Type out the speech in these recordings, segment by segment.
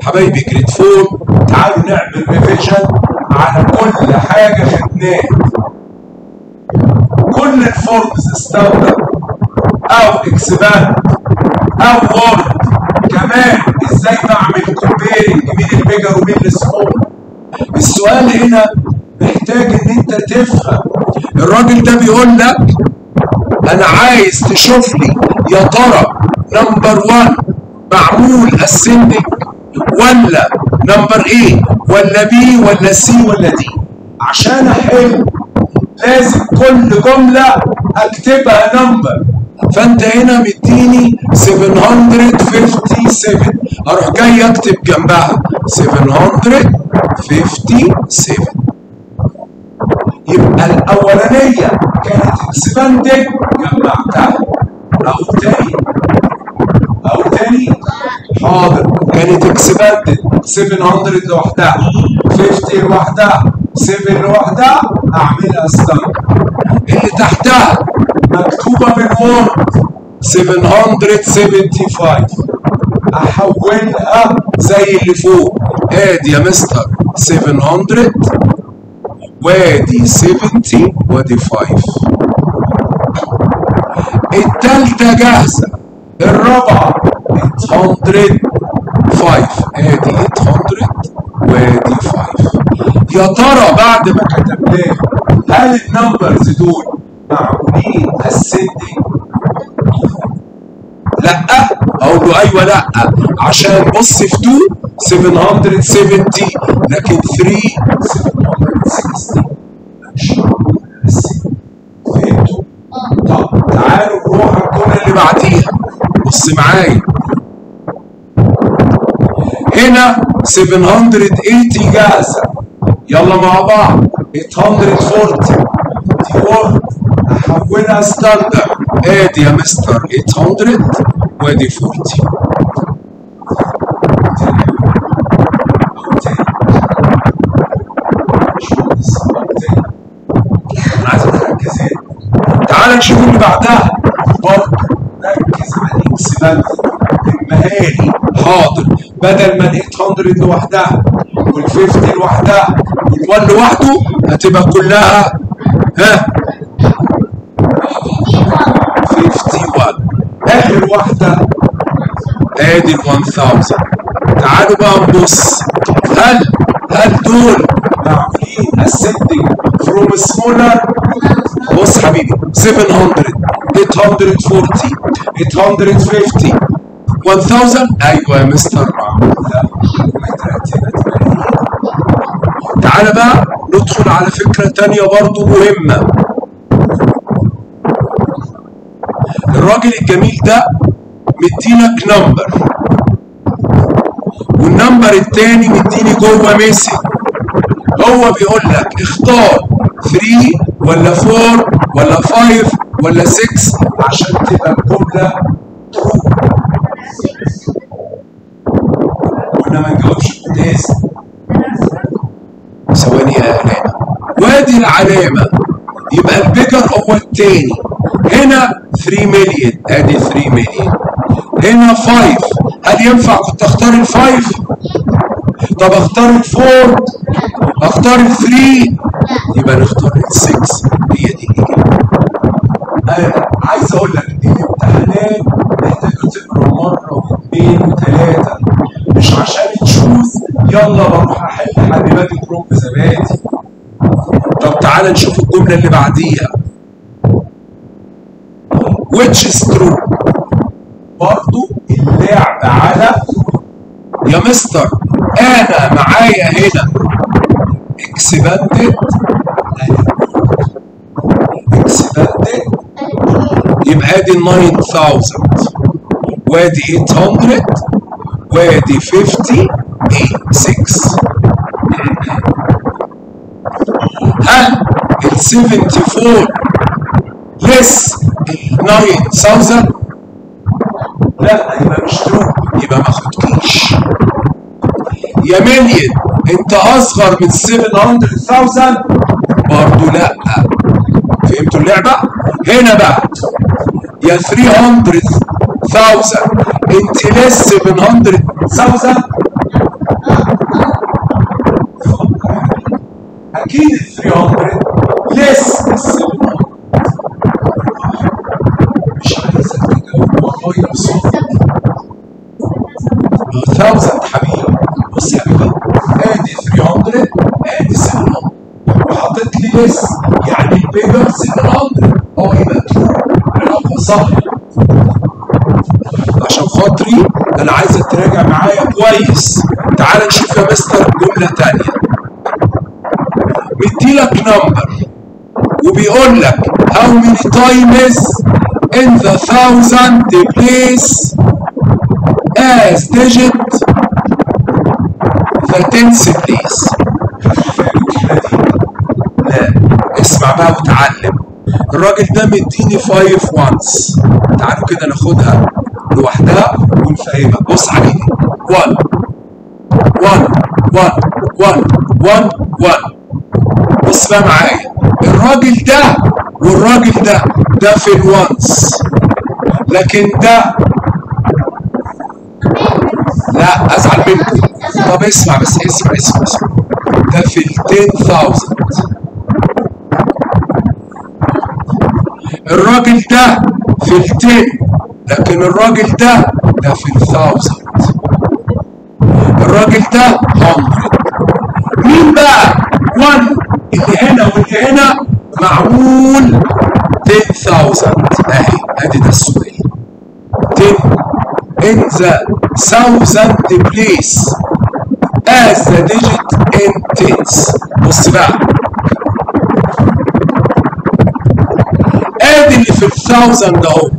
حبايبي جريد فور تعالوا نعمل ريفيجن على كل حاجه خدناها كل الفورمز ستاندرد او اكسباند او وورد كمان ازاي بعمل كومبيرنج بين البيجر وبين السمول السؤال هنا محتاج ان انت تفهم الراجل ده بيقول لك انا عايز تشوف لي يا ترى نمبر 1 معمول اسندنج ولا نمبر ايه ولا بي ولا سي ولا دي عشان احل لازم كل جمله اكتبها نمبر فانت هنا مديني 757 اروح جاي اكتب جنبها 757 يبقى الاولانيه كانت اكسباندد جمعتها او تاني او تاني حاضر كانت اكسباندد 700 لوحدها 50 لوحدها 7 لوحدها اعملها ستاندرد اللي تحتها مكتوبه بالوورد 775 احولها زي اللي فوق ادي يا مستر 700 وادي 70 وادي 5 التالتة جاهزة الرابعة 805 ادي 800 وادي 5 يا ترى بعد ما كتبناه هل النمبرز دول معمولين اسندنج لا اقول له ايوه لا عشان بص في 2 770 لكن 3 760 مش معمول اسندنج فهمتوا؟ طب تعالوا نروح على الجمله اللي بعديها بص معايا هنا 780 جاهزه يلا مع بعض 840 دي وورد احولها ستاندرد ادي يا مستر 800 وادي 40 انا عايزك تركز هنا تعال نشوف اللي بعدها برضه ركز على الاكسباند المهاري حاضر بدل ما ال 800 لوحدها وال 50 لوحدها وال1 لوحده هتبقى كلها ها 51 اخر واحده ادي ال 1000 تعالوا بقى نبص هل هل دول معمولين ascending from smaller بص حبيبي 700 840 850 1000 ايوه يا مستر معمول ده تعالى بقى ندخل على فكره تانية برضو مهمه الراجل الجميل ده مدينك نمبر والنمبر التاني مديني جوه ميسج هو بيقول لك اختار 3 ولا 4 ولا 5 ولا 6 عشان تبقى الجمله ترو قلنا ما نجاوبش بالناس ثواني يا اهلانا وادي العلامه يبقى البيجر هو التاني هنا 3 مليون ادي 3 مليون هنا 5 هل ينفع كنت اختار الفايف طب اختار الفور اختار الثري يبقى نختار السكس هي دي الاجابه انا عايز اقول لك الامتحانات محتاجه تقرا مره واثنين وثلاثه مش عشان تشوف يلا بروح احل حبيباتي كروب زبادي طب تعالى نشوف الجمله اللي بعديها which is true برضو اللعب على يا مستر انا معايا هنا اكسباندد اكسباندد يبقى ادي 9000 وادي 800 وادي 50 8 6 هل ال 74 لس ال 9000 لا يبقى مش ترو يبقى ما اخدكيش يا مليون انت اصغر من 700000 برضه لا فهمتوا اللعبه هنا بقى يا 300000 انت لس 700000 اكيد ال 300 ليس ال 700 مش عايزك تجاوب والله بصوت 1000 حبيبي بص يا حبيبي ادي 300 ادي 700 وحطيت لي ليس يعني البيجر 700 اه يبقى ترو علاقه صح عشان خاطري انا عايزك تراجع معايا كويس تعال نشوف يا مستر جمله تانية مديلك نمبر وبيقول لك how many times in the thousand place as digit the tenth place لا اسمع بقى وتعلم الراجل ده مديني 5 وانس تعالوا كده ناخدها لوحدها ونفهمها بص عليها 1 1 1 1 1 1 بص بقى معايا الراجل ده والراجل ده ده في الوانس لكن ده لا ازعل منكم طب اسمع بس اسمع اسمع اسمع ده في ال 10000 الراجل ده في ال 10 لكن الراجل ده ده في ال 1000 الراجل ده 100 مين بقى 1 اللي هنا واللي هنا معمول 10000 اهي ادي ده السؤال 10 in the thousand place as the digit in tens بص بقى ادي اللي في الثاوزند اهو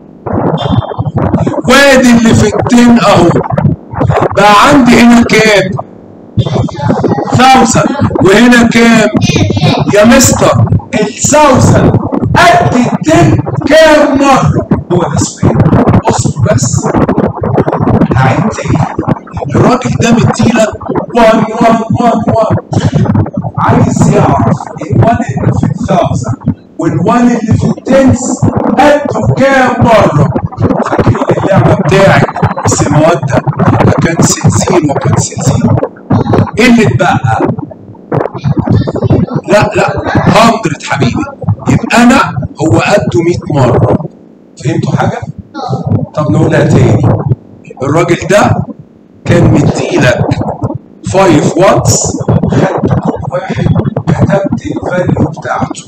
وادي اللي في التن اهو بقى عندي هنا كام ثاوزند وهنا كام يا مستر الثاوزند قد التن كام مره هو ده السؤال اصبر بس هعيد تاني الراجل ده مديلك 1 1 1 1 عايز يعرف الوان اللي في الثاوزند والوان اللي في التنس قده كام مره فاكرين اللعبه بتاعت بس المواد اكنسل زيرو واكنسل زيرو ايه اللي اتبقى؟ لا لا 100 حبيبي يبقى انا هو قده 100 مره فهمتوا حاجه؟ طب نقولها تاني الراجل ده كان مديلك 5 واتس خدت كل واحد كتبت الفاليو بتاعته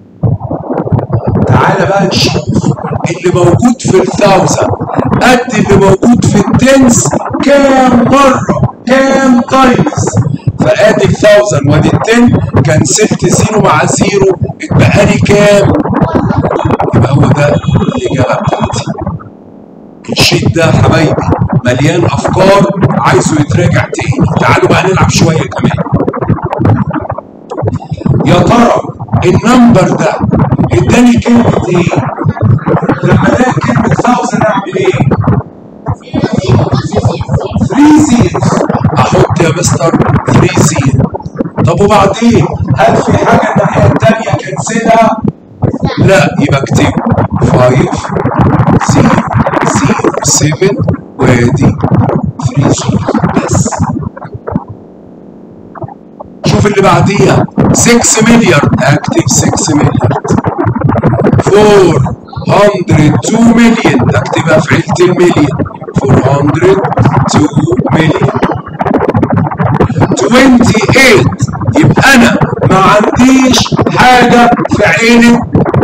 تعالى بقى نشوف اللي موجود في الثاوزند قد اللي موجود في التنس كام مرة كام تايمز فادي الثاوزند وادي التن كنسلت زيرو مع زيرو اتبقى لي كام يبقى هو ده الاجابه بتاعتي الشيت ده يا حبايبي مليان افكار عايزه يتراجع تاني تعالوا بقى نلعب شويه كمان يا ترى النمبر ده اداني كلمه ايه لما الاقي كلمه 1000 اعمل ايه 3 زيروز احط يا مستر 3 زيرو طب وبعدين هل في حاجه الناحيه الثانيه كنسلها لا يبقى اكتب 5 0 0 7 وادي 3 0 بس شوف اللي بعديها 6 مليار اكتب 6 مليار 402 مليون اكتبها في عيلة المليون 402 مليون 28 يبقى انا ما عنديش حاجة في عيلة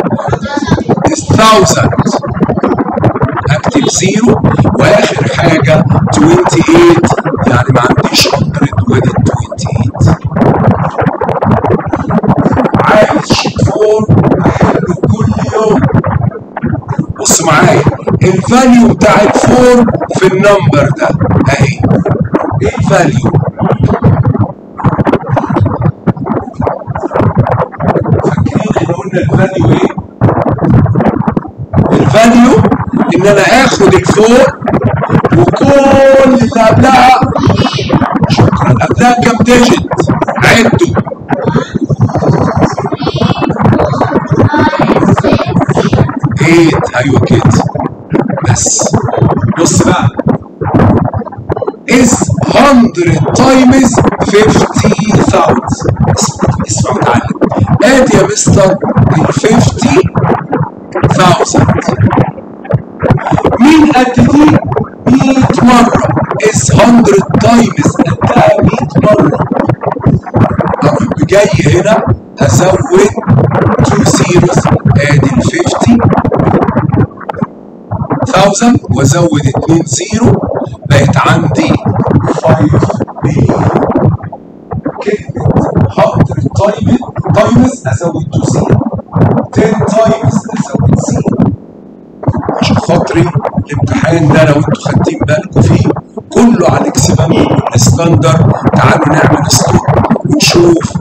1000 اكتب زيرو واخر حاجة 28 يعني ما عنديش 100 وادي 28 عايز شيت فور احله كل يوم بص معايا الفاليو بتاع الفور في النمبر ده اهي ايه الفاليو فاكرين احنا قلنا الفاليو ايه الفاليو ان انا اخد الفور وكل اللي قبلها شكرا قبلها كام ديجيت عدوا ايت ايوه كده بس بص بقى is 100 times 50,000 اسمع وتعلم ادي يا مستر ال 50000 مين قد دي 100 مرة is 100 times قدها 100 مرة اروح جاي هنا ازود 2 zeros ادي ال 50000 وازود 2 زيرو بقت عندي 5 مليون كلمة 100 تايمز تايمز ازود 2 زيرو 10 تايمز ازود زيرو عشان خاطري الامتحان ده لو انتوا خدتين بالكم فيه كله على الاكسبانشن والستاندر تعالوا نعمل ستوب ونشوف